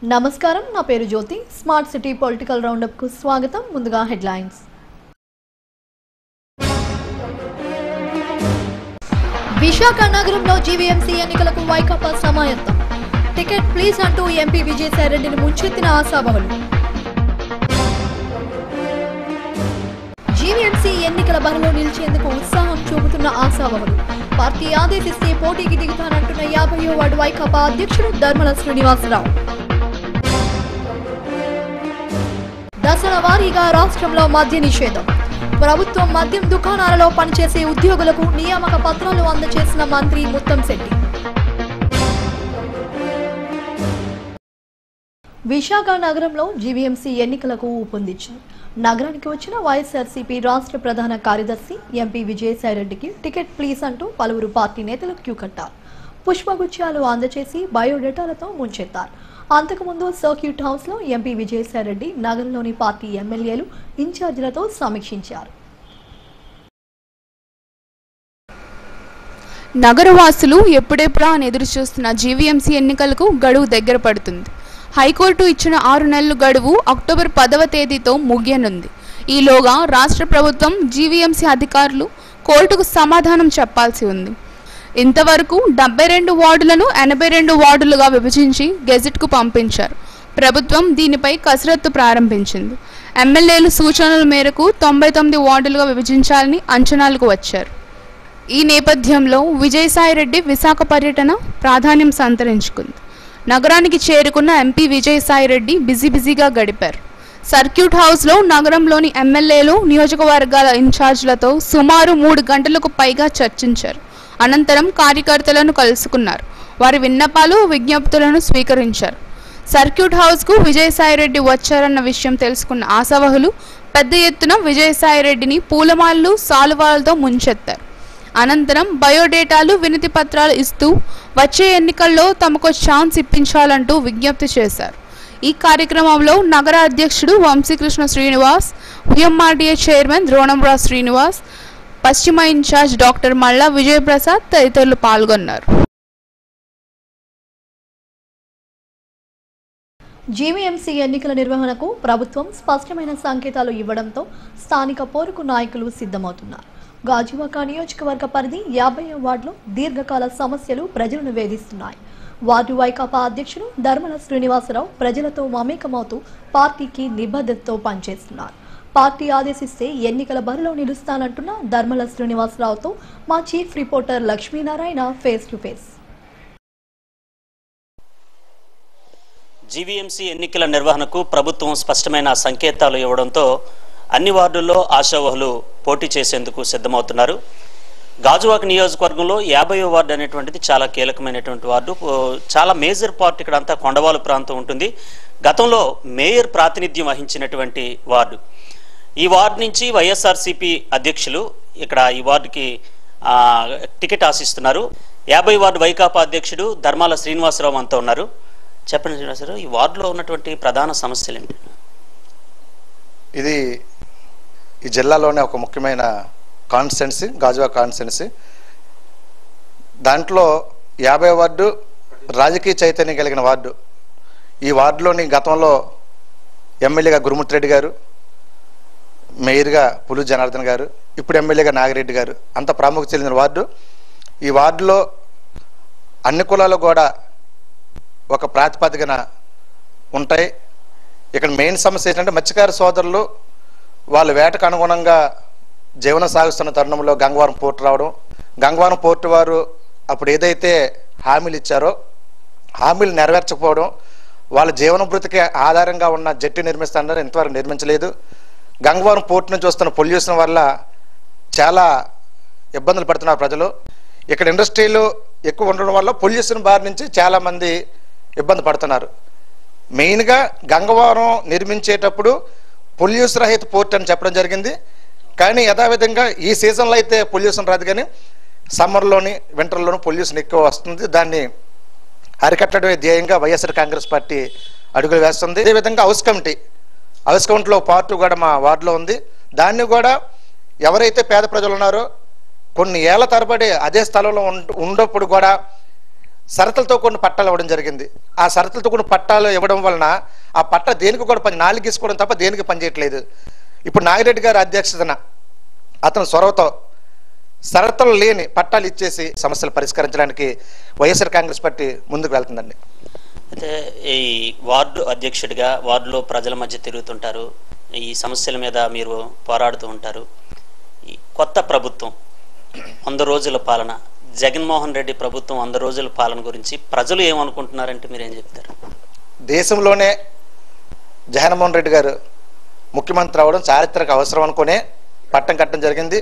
నమస్కారం నా పేరు Jyothi smart city political roundup కు స్వాగతం ముందుగా హెడ్లైన్స్ విశాఖ నగరంలో జీవీఎంసీ ఎన్నికలకు వైకాపా సమాయత్తం టికెట్ ప్లీజ్ అంటూ ఎంపీ విజయసాయిరెడ్డిని ముంచెత్తిన ఆశావహులు జీవీఎంసీ ఎన్నికల బరిలో నిలిచేందుకు ఉత్సాహం చూపుతున్న ఆశావహులు పార్టీ ఆదేశిస్తే పోటీకి దిగుతానంటున్న యాభై వార్డు వైకాపా అధ్యక్షుడు ధర్మల శ్రీనివాసరావు దశల వారీగా రాష్ట్రంలో మద్య నిషేధం ప్రభుత్వం మద్యం దుకాణాలలో పనిచేసే ఉద్యోగులకు నియామక పత్రాలు అందజేసిన మంత్రి ముత్తంశెట్టి విశాఖ నగరంలో జీవీఎంసీ ఎన్నికలకు ఊపందించింది నగరానికి వచ్చిన వైఎస్ఆర్సీపీ రాష్ట్ర ప్రధాన కార్యదర్శి ఎంపీ విజయసాయిరెడ్డికి టికెట్ ప్లీజ్ అంటూ పలువురు పార్టీ నేతలు క్యూ కట్టారు పుష్పగుచ్చాలు అందజేసి బయోడేటాలతో ముంచెత్తారు అంతకుముందు సర్క్యూట్ హౌస్ లో ఎంపీ విజయసాయిరెడ్డి నగరంలోని పార్టీ ఎమ్మెల్యేలు ఇన్ఛార్జీలతో సమీక్షించారు నగరవాసులు ఎప్పుడెప్పుడా అని ఎదురు చూస్తున్న జీవీఎంసీ ఎన్నికలకు గడువు దగ్గర పడుతుంది హైకోర్టు ఇచ్చిన ఆరు నెలల గడువు అక్టోబర్ పదవ తేదీతో ముగియనుంది ఈలోగా రాష్ట్ర ప్రభుత్వం జీవీఎంసీ అధికారులు కోర్టుకు సమాధానం చెప్పాల్సి ఉంది ఇంతవరకు డెబ్బై రెండు వార్డులను ఎనభై రెండు వార్డులుగా విభజించి గెజెట్కు పంపించారు ప్రభుత్వం దీనిపై కసరత్తు ప్రారంభించింది ఎమ్మెల్యేలు సూచనల మేరకు తొంభై తొమ్మిది వార్డులుగా విభజించాలని అంచనాలకు వచ్చారు ఈ నేపథ్యంలో విజయసాయిరెడ్డి విశాఖ పర్యటన ప్రాధాన్యం సంతరించుకుంది నగరానికి చేరుకున్న ఎంపీ విజయసాయిరెడ్డి బిజీ బిజీగా గడిపారు సర్క్యూట్ హౌస్లో నగరంలోని ఎమ్మెల్యేలు నియోజకవర్గాల ఇన్ఛార్జ్లతో సుమారు మూడు గంటలకు పైగా చర్చించారు అనంతరం కార్యకర్తలను కలుసుకున్నారు వారి విన్నపాలు విజ్ఞప్తులను స్వీకరించారు సర్క్యూట్ హౌస్కు విజయసాయిరెడ్డి వచ్చారన్న విషయం తెలుసుకున్న ఆశావహులు పెద్ద ఎత్తున విజయసాయిరెడ్డిని పూలమాలలు సాలువాలతో ముంచెత్తారు అనంతరం బయోడేటాలు వినతి పత్రాలు ఇస్తూ వచ్చే ఎన్నికల్లో తమకు ఛాన్స్ ఇప్పించాలంటూ విజ్ఞప్తి చేశారు ఈ కార్యక్రమంలో నగర అధ్యక్షుడు వంశీకృష్ణ శ్రీనివాస్ విఎంఆర్డీఏ చైర్మన్ ద్రోణంరావు శ్రీనివాస్ పశ్చిమ ఇన్ఛార్జ్ డాక్టర్ మల్లా విజయప్రసాద్ తదితరులు పాల్గొన్నారు జీవీఎంసీ ఎన్నికల నిర్వహణకు ప్రభుత్వం స్పష్టమైన సంకేతాలు ఇవ్వడంతో స్థానిక పోరుకు నాయకులు సిద్ధమవుతున్నారు గాజువాక నియోజకవర్గ పరిధి యాభై వార్డులో దీర్ఘకాల సమస్యలు ప్రజలను వేధిస్తున్నాయి వార్డు వైకాపా అధ్యక్షుడు ధర్మల శ్రీనివాసరావు ప్రజలతో మమేకమవుతూ పార్టీకి నిబద్ధతతో పనిచేస్తున్నారు పార్టీ ఆదేశిస్తే ఎన్నికల బరిలో నిలుస్తానంటున్న ధర్మల శ్రీనివాసరావుతో మా chief reporter Lakshminarayana face to face GVMC ఎన్నికల నిర్వహణకు ప్రభుత్వం స్పష్టమైన సంకేతాలు ఇవ్వడంతో అన్ని వార్డుల్లో ఆశావహులు పోటీ చేసేందుకు సిద్ధమవుతున్నారు గాజువాక నియోజకవర్గంలో యాభై వార్డు అనేటువంటిది చాలా కీలకమైనటువంటి వార్డు ఓ, చాలా మేజర్ పార్ట్ ఇక్కడ అంతా కొండవాలు ప్రాంతం ఉంటుంది గతంలో మేయర్ ప్రాతినిధ్యం వహించినటువంటి వార్డు ఈ వార్డు నుంచి వైఎస్ఆర్సీపీ అధ్యక్షులు ఇక్కడ ఈ వార్డుకి ఆ, టికెట్ ఆశిస్తున్నారు యాభై వార్డు వైకాపా అధ్యక్షుడు ధర్మాల శ్రీనివాసరావు అంతా ఉన్నారు చెప్పండి శ్రీనివాసరావు ఈ వార్డులో ఉన్నటువంటి ప్రధాన సమస్యలు ఏంటి ఇది ఈ జిల్లాలోనే ఒక ముఖ్యమైన కాన్స్టెన్సీ గాజువా కాన్స్టెన్సీ దాంట్లో యాభై వార్డు రాజకీయ చైతన్యం కలిగిన వార్డు ఈ వార్డులోని గతంలో ఎమ్మెల్యేగా గురుమూర్తి రెడ్డి గారు మేయర్గా పులు జనార్దన్ గారు ఇప్పుడు ఎమ్మెల్యేగా నాగిరెడ్డి గారు అంత ప్రాముఖ్యత చెందిన వార్డు ఈ వార్డులో అన్ని కులాలు కూడా ఒక ప్రాతిపదికన ఉంటాయి ఇక్కడ మెయిన్ సమస్య ఏంటంటే మత్స్యకార సోదరులు వాళ్ళు వేటకు అనుగుణంగా జీవనం సాగిస్తున్న తరుణంలో గంగవరం పోర్టు రావడం గంగవరం పోర్టు వారు అప్పుడు ఏదైతే హామీలు ఇచ్చారో హామీలు నెరవేర్చకపోవడం వాళ్ళ జీవన భృతికి ఆధారంగా ఉన్న జట్టు నిర్మిస్తున్నారు ఇంతవరకు నిర్మించలేదు గంగవరం పోర్టు నుంచి వస్తున్న పొల్యూషన్ వల్ల చాలా ఇబ్బందులు పడుతున్నారు ప్రజలు ఇక్కడ ఇండస్ట్రీలు ఎక్కువ ఉండడం వల్ల పొల్యూషన్ బారి నుంచి చాలామంది ఇబ్బంది పడుతున్నారు మెయిన్గా గంగవరం నిర్మించేటప్పుడు పొల్యూషన్ రహిత పోర్ట్ అని చెప్పడం జరిగింది కానీ యథావిధంగా ఈ సీజన్లో అయితే పొల్యూషన్ రాదు కానీ సమ్మర్లోని వింటర్లోని పొల్యూషన్ ఎక్కువ వస్తుంది దాన్ని అరికట్టడమే ధ్యేయంగా వైఎస్ఆర్ కాంగ్రెస్ పార్టీ అడుగులు వేస్తుంది అదేవిధంగా హౌస్ కమిటీ హౌస్ కమిటీలో పార్ట్ కూడా మా వార్డులో ఉంది దాన్ని కూడా ఎవరైతే పేద ప్రజలు ఉన్నారో కొన్ని ఏళ్ల తరబడి అదే స్థలంలో ఉండ- ఉన్నప్పుడు కూడా షరతులతో కొన్ని పట్టాలు ఇవ్వడం జరిగింది ఆ షరతులతో కొన్ని పట్టాలు ఇవ్వడం వలన ఆ పట్ట దేనికి కూడా పని నాలుగు గీసుకోవడం తప్ప దేనికి పనిచేయట్లేదు ఇప్పుడు నాగిరెడ్డి గారి అధ్యక్షతన అతను చొరవతో షరతులు లేని పట్టాలు ఇచ్చేసి సమస్యలు పరిష్కరించడానికి వైఎస్ఆర్ కాంగ్రెస్ పార్టీ ముందుకు వెళ్తుందండి అయితే ఈ వార్డు అధ్యక్షుడిగా వార్డులో ప్రజల మధ్య తిరుగుతుంటారు ఈ సమస్యల మీద మీరు పోరాడుతూ ఉంటారు ఈ కొత్త ప్రభుత్వం వంద రోజుల పాలన జగన్మోహన్ రెడ్డి ప్రభుత్వం వంద రోజుల పాలన గురించి ప్రజలు ఏమనుకుంటున్నారంటే మీరేం చెప్తారు దేశంలోనే జగన్మోహన్ రెడ్డి గారు ముఖ్యమంత్రి అవ్వడం చారిత్రక అవసరం అనుకునే పట్టం కట్టడం జరిగింది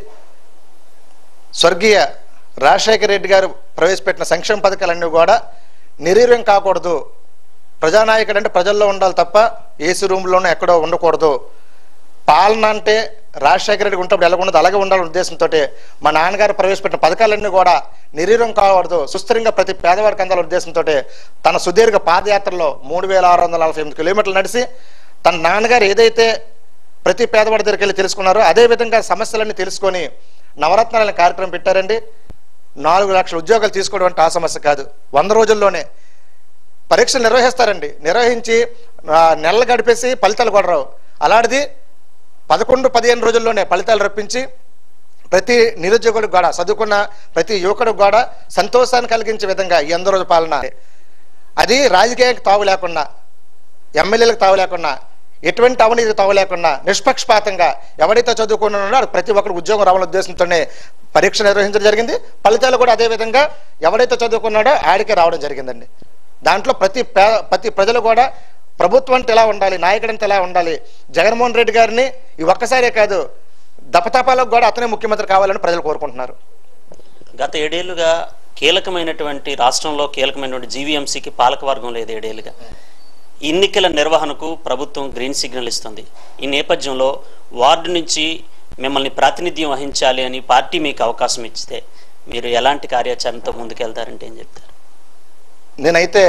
స్వర్గీయ రాజశేఖర రెడ్డి గారు ప్రవేశపెట్టిన సంక్షేమ పథకాలన్నీ కూడా నిర్వీర్యం కాకూడదు ప్రజానాయకుడు అంటే ప్రజల్లో ఉండాలి తప్ప ఏసీ రూమ్లోనే ఎక్కడో ఉండకూడదు పాలన అంటే రాజశేఖర రెడ్డి ఉంటప్పుడు ఎలా ఉండదు అలాగే ఉండాలనే ఉద్దేశంతో మా నాన్నగారు ప్రవేశపెట్టిన పథకాలన్నీ కూడా నిర్వీర్యం కాకూడదు సుస్థిరంగా ప్రతి పేదవాడికి అందాల ఉద్దేశంతో తన సుదీర్ఘ పాదయాత్రలో మూడు వేల ఆరు వందల నలభై ఎనిమిది కిలోమీటర్లు నడిచి తన నాన్నగారు ఏదైతే ప్రతి పేదవాడి దగ్గరికి వెళ్ళి తెలుసుకున్నారో అదే విధంగా సమస్యలన్నీ తెలుసుకొని నవరత్నాలని కార్యక్రమం పెట్టారండి నాలుగు లక్షల ఉద్యోగాలు తీసుకోవడం అంటే ఆ సమస్య కాదు వంద రోజుల్లోనే పరీక్షలు నిర్వహిస్తారండి నిర్వహించి ఆ, నెలలు గడిపేసి ఫలితాలు కూడా రావు అలాంటిది పదకొండు పదిహేను రోజుల్లోనే ఫలితాలు రప్పించి ప్రతి నిరుద్యోగులకు కూడా చదువుకున్న ప్రతి యువకుడికి కూడా సంతోషాన్ని కలిగించే విధంగా ఈ వంద రోజు పాలన అది రాజకీయానికి తావు లేకుండా ఎమ్మెల్యేలకు తావు లేకుండా ఎటువంటి అవినీతి తావు లేకుండా నిష్పక్షపాతంగా ఎవరైతే చదువుకున్నాడో వాడికి ప్రతి ఒక్కరు ఉద్యోగం రావాలనే ఉద్దేశంతోనే పరీక్ష నిర్వహించడం జరిగింది ఫలితాలు కూడా అదే విధంగా ఎవరైతే చదువుకున్నాడో ఆడికే రావడం జరిగిందండి దాంట్లో ప్రతి పే ప్రతి ప్రజలు కూడా ప్రభుత్వం అంటే ఎలా ఉండాలి నాయకుడు అంటే ఎలా ఉండాలి జగన్మోహన్ రెడ్డి గారిని ఈ ఒక్కసారే కాదు దపతపాలకు కూడా అతనే ముఖ్యమంత్రి కావాలని ప్రజలు కోరుకుంటున్నారు గత ఏడేళ్లుగా కీలకమైనటువంటి రాష్ట్రంలో కీలకమైనటువంటి జీవీఎంసీకి పాలకవర్గం లేదు ఏడేళ్లుగా ఎన్నికల నిర్వహణకు ప్రభుత్వం గ్రీన్ సిగ్నల్ ఇస్తుంది ఈ నేపథ్యంలో వార్డు నుంచి మిమ్మల్ని ప్రాతినిధ్యం వహించాలి అని పార్టీ మీకు అవకాశం ఇస్తే మీరు ఎలాంటి కార్యాచరణతో ముందుకెళ్తారంటే ఏం చెప్తారు నేనైతే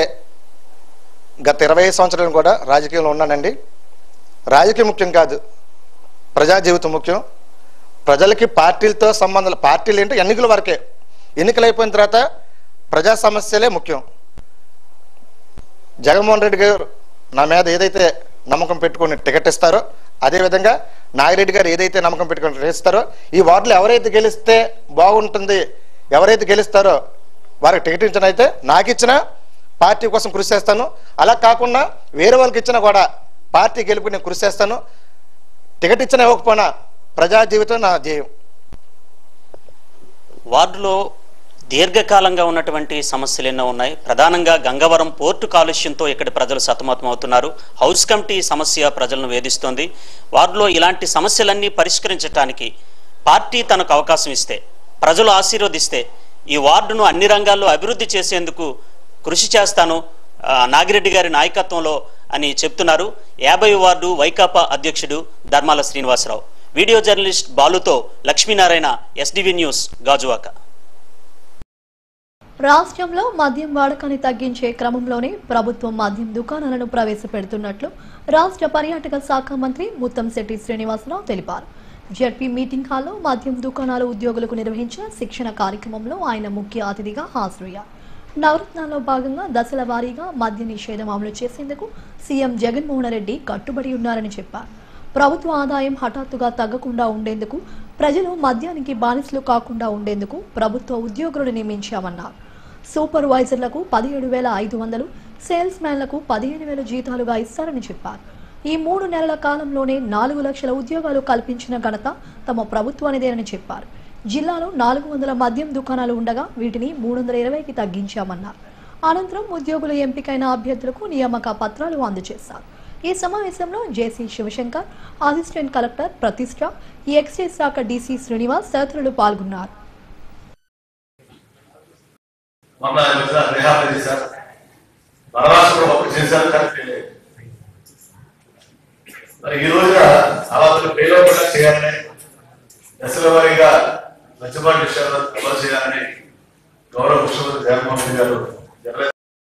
గత ఇరవై ఐదు సంవత్సరాలు కూడా రాజకీయంలో ఉన్నానండి రాజకీయం ముఖ్యం కాదు ప్రజా జీవితం ముఖ్యం ప్రజలకి పార్టీలతో సంబంధాలు పార్టీలు ఏంటో ఎన్నికల వరకే ఎన్నికలు అయిపోయిన తర్వాత ప్రజా సమస్యలే ముఖ్యం జగన్మోహన్ రెడ్డి గారు నా మీద ఏదైతే నమ్మకం పెట్టుకొని టికెట్ ఇస్తారో అదేవిధంగా నాగిరెడ్డి గారు ఏదైతే నమ్మకం పెట్టుకొని టికెట్ ఇస్తారో ఈ వార్డులో ఎవరైతే గెలిస్తే బాగుంటుంది ఎవరైతే గెలుస్తారో వారికి టికెట్ ఇచ్చిన అయితే నాకు ఇచ్చిన పార్టీ కోసం కృషి చేస్తాను అలా కాకుండా వేరే వాళ్ళకి ఇచ్చినా కూడా పార్టీ గెలుపు నేను కృషి చేస్తాను టికెట్ ఇచ్చినా ఇవ్వకపోయినా ప్రజా జీవితం నా ధ్యేయం వార్డులో దీర్ఘకాలంగా ఉన్నటువంటి సమస్యలు ఎన్నో ఉన్నాయి ప్రధానంగా గంగవరం పోర్టు కాలుష్యంతో ఇక్కడ ప్రజలు సతమతమవుతున్నారు హౌస్ కమిటీ సమస్య ప్రజలను వేధిస్తోంది వార్డులో ఇలాంటి సమస్యలన్నీ పరిష్కరించడానికి పార్టీ తనకు అవకాశం ఇస్తే ప్రజలు ఆశీర్వదిస్తే ఈ వార్డును అన్ని రంగాల్లో అభివృద్ధి చేసేందుకు కృషి చేస్తాను ఆ, నాగిరెడ్డి గారి నాయకత్వంలో అని చెప్తున్నారు యాభై వార్డు వైకాపా అధ్యక్షుడు ధర్మాల శ్రీనివాసరావు వీడియో జర్నలిస్ట్ బాలుతో లక్ష్మీనారాయణ ఎస్డివి న్యూస్ గాజువాక రాష్ట్రంలో మద్యం వాడకాన్ని తగ్గించే క్రమంలోనే ప్రభుత్వం మద్యం దుకాణాలను ప్రవేశపెడుతున్నట్లు రాష్ట్ర పర్యాటక శాఖ మంత్రి ముత్తంశెట్టి శ్రీనివాసరావు తెలిపారు జడ్పీ మీటింగ్ హాల్లో మద్యం దుకాణాల ఉద్యోగులకు నిర్వహించిన శిక్షణ కార్యక్రమంలో ఆయన ముఖ్య అతిథిగా హాజరయ్యారు నవరత్నాల్లో భాగంగా దశల వారీగా మద్య నిషేధం అమలు చేసేందుకు సీఎం జగన్మోహన్ రెడ్డి కట్టుబడి ఉన్నారని చెప్పారు ప్రభుత్వ ఆదాయం హఠాత్తుగా తగ్గకుండా ఉండేందుకు ప్రజలు మద్యానికి బానిసలు కాకుండా ఉండేందుకు ప్రభుత్వ ఉద్యోగులను నియమించామన్నారు సూపర్వైజర్లకు పదిహేడు వేల ఐదు వందలు సేల్స్ మ్యాన్లకు పదిహేను వేల జీతాలుగా ఇస్తారని చెప్పారు ఈ మూడు నెలల కాలంలోనే నాలుగు లక్షల ఉద్యోగాలు కల్పించిన ఘనత తమ ప్రభుత్వానిదేనని చెప్పారు జిల్లాలో నాలుగు వందల మద్యం దుకాణాలు ఉండగా వీటిని మూడు వందల ఇరవైకి తగ్గించామన్నారు అనంతరం ఉద్యోగులు ఎంపికైన అభ్యర్థులకు నియామక పత్రాలు అందజేశారు ఈ సమావేశంలో జేసీ శివశంకర్ అసిస్టెంట్ కలెక్టర్ ప్రతిష్ట ఈ ఎక్సైజ్ శాఖ డీసీ శ్రీనివాస్ తదితరులు పాల్గొన్నారు మొన్న సార్ రిహాబ్ చేశారు మహారాష్ట్ర కూడా అప్పుడు చేశారు కరెక్ట్ లేదు. మరి ఈ రోజున అలాంటి పేలో కూడా చేయాలని దశల వారీగా లచ్చబాటు విషయాలు అమలు చేయాలని గౌరవ ముఖ్యమంత్రి జగన్మోహన్ రెడ్డి గారు జనరల్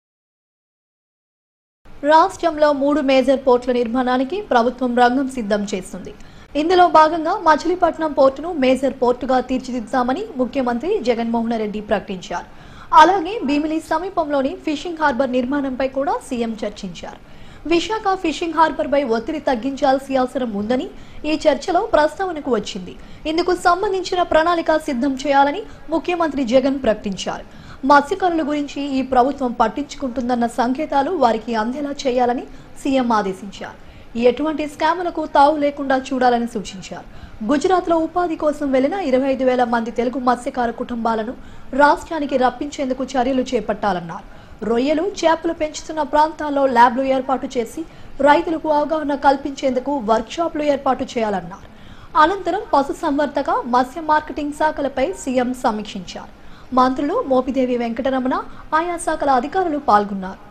రాష్ట్రంలో మూడు మేజర్ పోర్టుల నిర్మాణానికి ప్రభుత్వం రంగం సిద్ధం చేస్తుంది ఇందులో భాగంగా మచిలీపట్నం పోర్టును మేజర్ పోర్టుగా తీర్చిదిద్దామని ముఖ్యమంత్రి జగన్మోహన్ రెడ్డి ప్రకటించారు అలాగే భీమిలి సమీపంలోని ఫిషింగ్ హార్బర్ నిర్మాణంపై కూడా సీఎం చర్చించారు విశాఖ ఫిషింగ్ హార్బర్ పై ఒత్తిడి తగ్గించాల్సి అవసరం ఉందని ఈ చర్చలో ప్రస్తావనకు వచ్చింది ఇందుకు సంబంధించిన ప్రణాళిక సిద్ధం చేయాలని ముఖ్యమంత్రి జగన్ ప్రకటించారు మత్స్యకారుల గురించి ఈ ప్రభుత్వం పట్టించుకుంటుందన్న సంకేతాలు వారికి అందేలా చేయాలని సీఎం ఆదేశించారు ఎటువంటి స్కాములకు తావు లేకుండా చూడాలని సూచించారు గుజరాత్ లో ఉపాధి కోసం వెళ్లిన ఇరవై ఐదు వేల మంది తెలుగు మత్స్యకార కుటుంబాలను రాష్ట్రానికి రప్పించేందుకు చర్యలు చేపట్టాలన్నారు రొయ్యలు చేపలు పెంచుతున్న ప్రాంతాల్లో ల్యాబ్లు ఏర్పాటు చేసి రైతులకు అవగాహన కల్పించేందుకు వర్క్షాప్లు ఏర్పాటు చేయాలన్నారు అనంతరం పశుసంవర్ధక మత్స్య మార్కెటింగ్ శాఖలపై సీఎం సమీక్షించారు మంత్రులు మోపిదేవి వెంకటరమణ ఆయా శాఖల అధికారులు పాల్గొన్నారు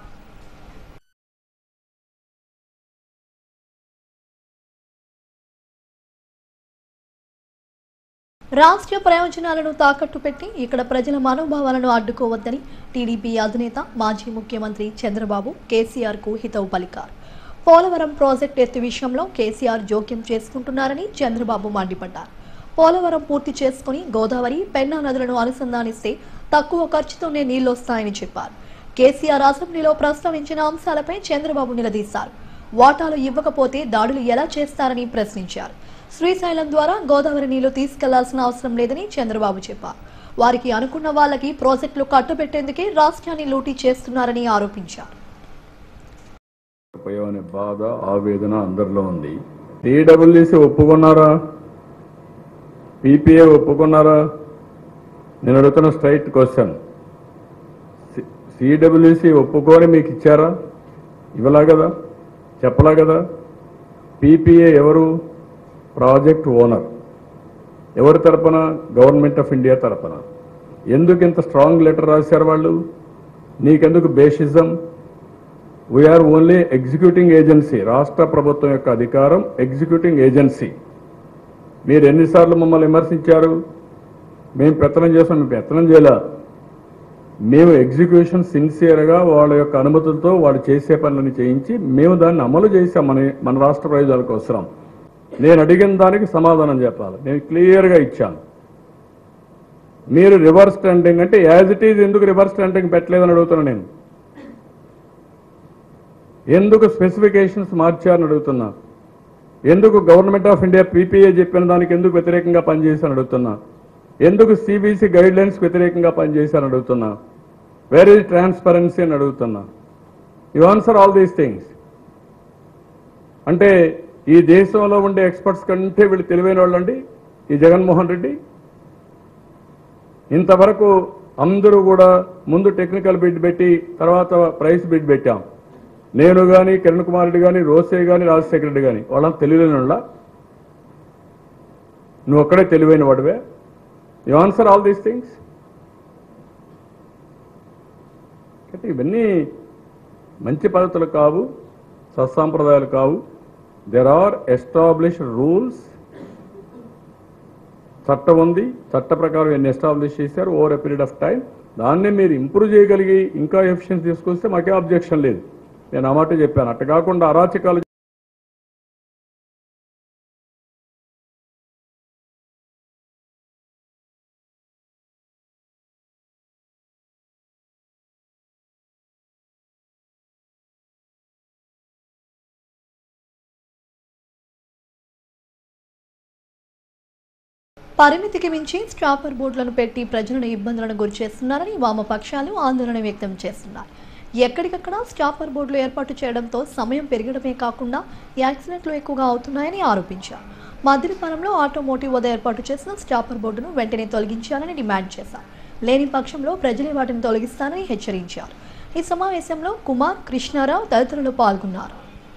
రాష్ట్ర ప్రయోజనాలను తాకట్టు పెట్టి ఇక్కడ ప్రజల మనోభావాలను అడ్డుకోవద్దని టీడీపీ అధినేత మాజీ ముఖ్యమంత్రి చంద్రబాబు కేసీఆర్ కు హితవు పలికారు పోలవరం ప్రాజెక్టు ఎత్తు విషయంలో కేసీఆర్ జోక్యం చేసుకుంటున్నారని చంద్రబాబు మండిపడ్డారు పోలవరం పూర్తి చేసుకుని గోదావరి పెన్నా నదులను అనుసంధానిస్తే తక్కువ ఖర్చుతోనే నీళ్లొస్తాయని చెప్పారు కేసీఆర్ అసెంబ్లీలో ప్రస్తావించిన అంశాలపై చంద్రబాబు నిలదీశారు వాటాలు ఇవ్వకపోతే దాడులు ఎలా చేస్తారని ప్రశ్నించారు శ్రీశైలం ద్వారా గోదావరి నీళ్లు తీసుకెళ్లాల్సిన అవసరం లేదని చంద్రబాబు చెప్పారు వారికి అనుకున్న వాళ్ళకి ప్రాజెక్టులు కట్టబెట్టేందుకే రాష్ట్రాన్ని లూటీ చేస్తున్నారని ఆరోపించారు పోయామనే బాధ ఆవేదన అందరిలో ఉంది టీడబ్ల్యూసీ ఒప్పుకున్నారా పీపీఏ ఒప్పుకున్నారా నేను అడుగుతున్న స్ట్రైట్ క్వశ్చన్ సిడబ్ల్యూసీ ఒప్పుకొని మీకు ఇచ్చారా ఇవ్వలా కదా చెప్పలా కదా పీపీఏ ఎవరు ప్రాజెక్ట్ ఓనర్ ఎవరి తరపున గవర్నమెంట్ ఆఫ్ ఇండియా తరపున ఎందుకు ఇంత స్ట్రాంగ్ లెటర్ రాశారు వాళ్ళు నీకెందుకు బేషిజం వీఆర్ ఓన్లీ ఎగ్జిక్యూటింగ్ ఏజెన్సీ రాష్ట్ర ప్రభుత్వం యొక్క అధికారం ఎగ్జిక్యూటింగ్ ఏజెన్సీ మీరు ఎన్నిసార్లు మమ్మల్ని విమర్శించారు మేము పెత్తనం చేసాం మేము పెత్తనం చేయలే మేము ఎగ్జిక్యూషన్ సిన్సియర్గా వాళ్ళ యొక్క అనుమతులతో వాళ్ళు చేసే పనులను చేయించి మేము దాన్ని అమలు చేసాం మన మన రాష్ట్ర ప్రయోజనాల కోసం నేను అడిగిన దానికి సమాధానం చెప్పాలి నేను క్లియర్గా ఇచ్చాను మీరు రివర్స్ టెండింగ్ అంటే యాజ్ ఇట్ ఈజ్ ఎందుకు రివర్స్ టెండింగ్ పెట్టలేదని అడుగుతున్నా నేను ఎందుకు స్పెసిఫికేషన్స్ మార్చారని అడుగుతున్నా ఎందుకు గవర్నమెంట్ ఆఫ్ ఇండియా పీపీఏ చెప్పిన దానికి ఎందుకు వ్యతిరేకంగా పనిచేశారని అడుగుతున్నా ఎందుకు సిబిసి గైడ్ లైన్స్ వ్యతిరేకంగా పనిచేశారని అడుగుతున్నా వేర్ ఈజ్ ట్రాన్స్పరెన్సీ అని అడుగుతున్నా you answer all these things అంటే ఈ దేశంలో ఉండే ఎక్స్పర్ట్స్ కంటే వీళ్ళు తెలివైన వాళ్ళండి ఈ జగన్మోహన్ రెడ్డి ఇంతవరకు అందరూ కూడా ముందు టెక్నికల్ బిడ్ పెట్టి తర్వాత ప్రైస్ బిడ్ పెట్టాం నేను కానీ కిరణ్ కుమార్ రెడ్డి కానీ రోసే కానీ రాజశేఖర రెడ్డి కానీ వాళ్ళని తెలియలేని వాళ్ళ నువ్వు ఒక్కడే తెలివైన వాడివే you answer all these things అంటే ఇవన్నీ మంచి పద్ధతులు కావు సత్సాంప్రదాయాలు కావు దెర్ ఆర్ ఎస్టాబ్లిష్డ్ రూల్స్ చట్టం ఉంది చట్ట ప్రకారం ఎన్ని ఎస్టాబ్లిష్ చేశారు over a period of time దాన్ని మీరు ఇంప్రూవ్ చేయగలిగి ఇంకా ఎఫిషియన్సీ తీసుకొస్తే మాకే అబ్జెక్షన్ లేదు నేను ఆ మాట చెప్పాను అట్ట కాకుండా అరాచకాలు పరిమితికి మించి స్ట్రాపర్ బోర్డులను పెట్టి ప్రజలను ఇబ్బందులను గురి చేస్తున్నారని వామపక్షాలు ఆందోళన వ్యక్తం చేస్తున్నారు ఎక్కడికక్కడ స్టాపర్ బోర్డులు ఏర్పాటు చేయడంతో సమయం పెరగడమే కాకుండా యాక్సిడెంట్లు ఎక్కువగా అవుతున్నాయని ఆరోపించారు మద్దిరిపాలెంలో ఆటోమోటివ్ వద్ద ఏర్పాటు చేసిన స్టాపర్ బోర్డును వెంటనే తొలగించాలని డిమాండ్ చేశారు లేని పక్షంలో ప్రజలే వాటిని తొలగిస్తారని హెచ్చరించారు ఈ సమావేశంలో కుమార్ కృష్ణారావు తదితరులు పాల్గొన్నారు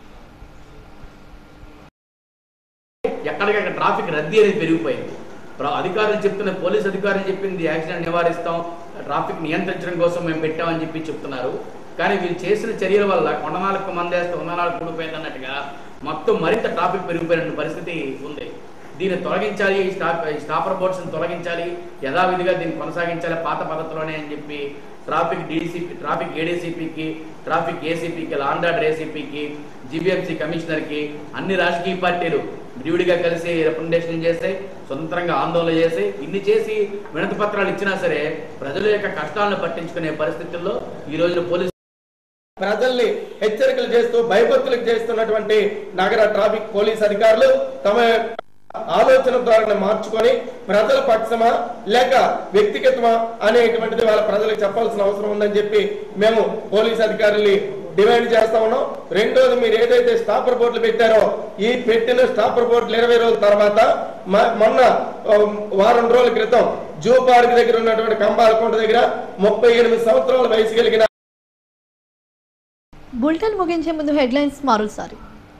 ఎక్కడికక్కడ ట్రాఫిక్ రద్దీ అనేది పెరిగిపోయింది ప్ర- అధికారులు చెప్తున్న పోలీస్ అధికారులు చెప్పింది యాక్సిడెంట్ నివారిస్తాం ట్రాఫిక్ నియంత్రించడం కోసం మేము పెట్టామని చెప్పి చెప్తున్నారు కానీ వీళ్ళు చేసిన చర్యల వల్ల కొండనాలకు మందేస్తే వందనాలకు కూడిపోయింది అన్నట్టుగా మొత్తం మరింత ట్రాఫిక్ పెరిగిపోయిన పరిస్థితి ఉంది దీన్ని తొలగించాలి ఈ స్టాప్ ఈ స్టాపర్ బోర్డ్స్ని తొలగించాలి యథావిధిగా దీన్ని కొనసాగించాలి పాత పద్ధతిలోనే అని చెప్పి ట్రాఫిక్ డీసీపీ ట్రాఫిక్ ఏడీసీపీకి ట్రాఫిక్ ఏసీపీకి లాండ్ ఆర్డర్ ఏసీపీకి జీబీఎంసీ కమిషనర్కి అన్ని రాజకీయ పార్టీలు విడివిడిగా కలిసి రిప్రజెంటేషన్ చేస్తాయి స్వతంత్రంగా ఆందోళన చేసి ఇన్ని చేసి వినతి పత్రాలు ఇచ్చినా సరే ప్రజల యొక్క కష్టాలను పట్టించుకునే పరిస్థితుల్లో ఈ రోజున పోలీసు ప్రజల్ని హెచ్చరికలు చేస్తూ భయభక్తులకు చేస్తున్నటువంటి నగర ట్రాఫిక్ పోలీస్ అధికారులు తమ ఆలోచన ధోరణి మార్చుకొని ప్రజల పక్షమా లేక వ్యక్తిగతమా అనేటువంటిది వాళ్ళ ప్రజలకు చెప్పాల్సిన అవసరం ఉందని చెప్పి మేము పోలీస్ అధికారుల్ని డిమాండ్ చేస్తా ఉన్నాం రెండోది మీరు ఏదైతే స్టాపర్ బోర్డులు పెట్టారో ఈ పెట్టిన స్టాపర్ బోర్డులు ఇరవై రోజుల తర్వాత మ- మొన్న ఆ, వారం రోజుల క్రితం జూ పార్క్ దగ్గర ఉన్నటువంటి కంబాలకుంట దగ్గర ముప్పై ఎనిమిది సంవత్సరాల వయసు కలిగిన బులెటిన్ ముగించే ముందు హెడ్లైన్స్ మరోసారి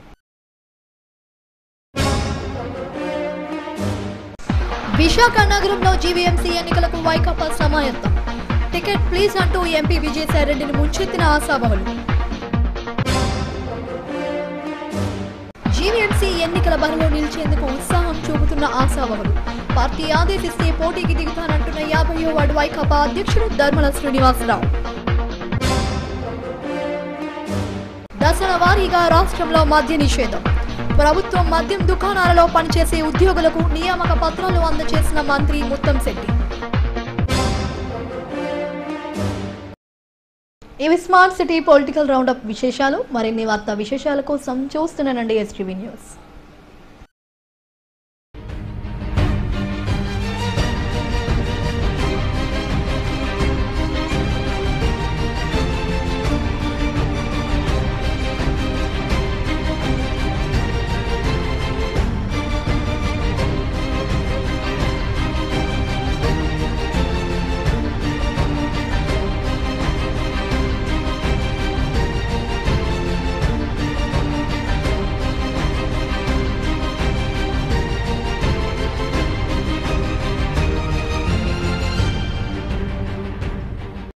విశాఖ నగరంలో జీవీఎంసీ ఎన్నికలకు వైకాపా సమాయత్తం టికెట్ ప్లీజ్ అంటూ ఎంపీ విజయసాయిరెడ్డిని ముంచెత్తిన ఆశావహులు జీవీఎంసీ ఎన్నికల బరిలో నిలిచేందుకు ఉత్సాహం చూపుతున్న ఆశావహులు పార్టీ ఆదేశిస్తే పోటీకి దిగుతానంటున్న యాభైయో వార్డు వైకాపా అధ్యక్షుడు ధర్మల శ్రీనివాసరావు దశల వారీగా రాష్ట్రంలో మద్య నిషేధం ప్రభుత్వం మద్యం దుకాణాలలో పనిచేసే ఉద్యోగులకు నియామక పత్రాలు అందజేసిన మంత్రి ముత్తంశెట్టి ఇవి స్మార్ట్ సిటీ పొలిటికల్ రౌండప్ విశేషాలు మరిన్ని వార్తా విశేషాల కోసం చూస్తున్నానండి ఎస్టీవీ న్యూస్